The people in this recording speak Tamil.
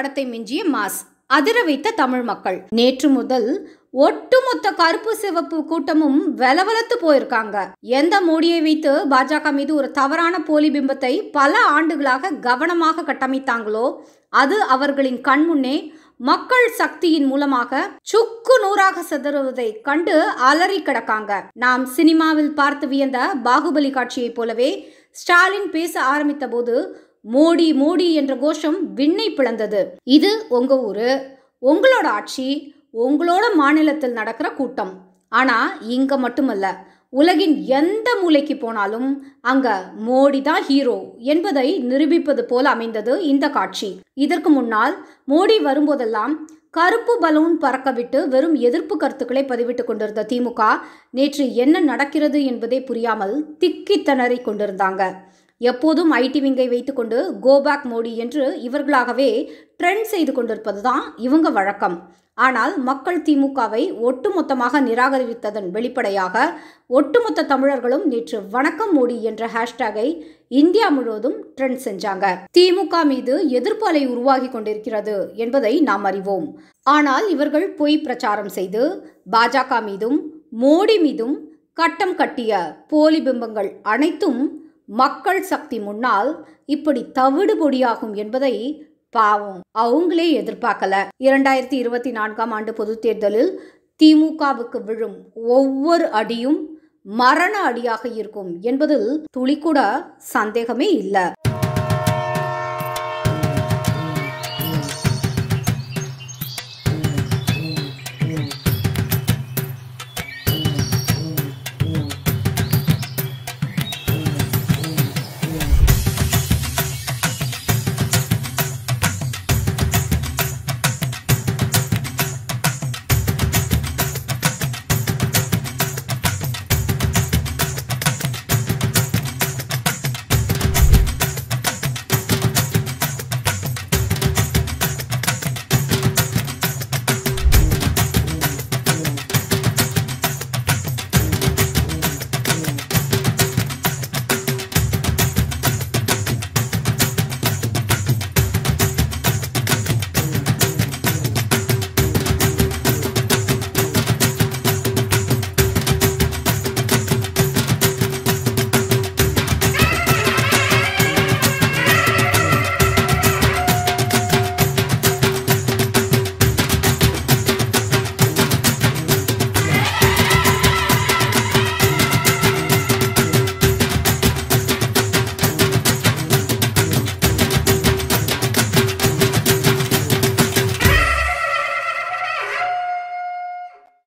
படத்தை மிஞ்சிய மாஸ் அதிர வைத்த தமிழ் மக்கள் நேற்று முதல் ஒட்டுமொத்த கருப்பு சிவப்பு கூட்டமும் வெலவெலத்து போயிருக்காங்க எந்த மோடியை வைத்து பாஜக மீது ஒரு தவறான போலி பிம்பத்தை பல ஆண்டுகளாக கவனமாக கட்டமைத்தாங்களோ அது அவர்களின் கண்முன்னே மக்கள் சக்தியின் மூலமாக சுக்கு நூறாக சிதறுவதை கண்டு அலறி கிடக்காங்க நாம் சினிமாவில் பார்த்து வியந்த பாகுபலி காட்சியைப் போலவே ஸ்டாலின் பேச ஆரம்பித்த போது மோடி மோடி என்ற கோஷம் விண்ணை பிளந்தது இது உங்க ஊரு உங்களோட ஆட்சி உங்களோட மாநிலத்தில் நடக்கிற கூட்டம் ஆனா இங்க மட்டுமல்ல உலகின் எந்த மூலைக்கு போனாலும் அங்க மோடி தான் ஹீரோ என்பதை நிரூபிப்பது போல அமைந்தது இந்த காட்சி இதற்கு முன்னால் மோடி வரும்போதெல்லாம் கருப்பு பலூன் பறக்க விட்டு வெறும் எதிர்ப்பு கருத்துக்களை பதிவிட்டுக் கொண்டிருந்த திமுக நேற்று என்ன நடக்கிறது என்பதே புரியாமல் திக்கி திணறி கொண்டிருந்தாங்க எப்போதும் ஐடி விங்கை வைத்துக்கொண்டு கோபேக் மோடி என்று இவர்களாகவே ட்ரெண்ட் செய்து கொண்டிருப்பதுதான் இவங்க வழக்கம் ஆனால் மக்கள் திமுகவை ஒட்டுமொத்தமாக நிராகரித்ததன் வெளிப்படையாக ஒட்டுமொத்த தமிழர்களும் நேற்று வணக்கம் மோடி என்ற ஹேஷ்டேகை இந்தியா முழுவதும் ட்ரெண்ட் செஞ்சாங்க திமுக மீது எதிர்ப்பு அலை உருவாகி கொண்டிருக்கிறது என்பதை நாம் அறிவோம் ஆனால் இவர்கள் பொய் பிரச்சாரம் செய்து பாஜக மீதும் மோடி மீதும் கட்டம் கட்டிய போலி பிம்பங்கள் அனைத்தும் மக்கள் சக்தி முன்னால் இப்படி தவிடு பொடியாகும் என்பதை பாவம் அவங்களே எதிர்பார்க்கல இரண்டாயிரத்தி இருபத்தி நான்காம் ஆண்டு பொதுத் தேர்தலில் திமுகவுக்கு விழும் ஒவ்வொரு அடியும் மரண அடியாக இருக்கும் என்பதில் துளிக்கூட சந்தேகமே இல்லை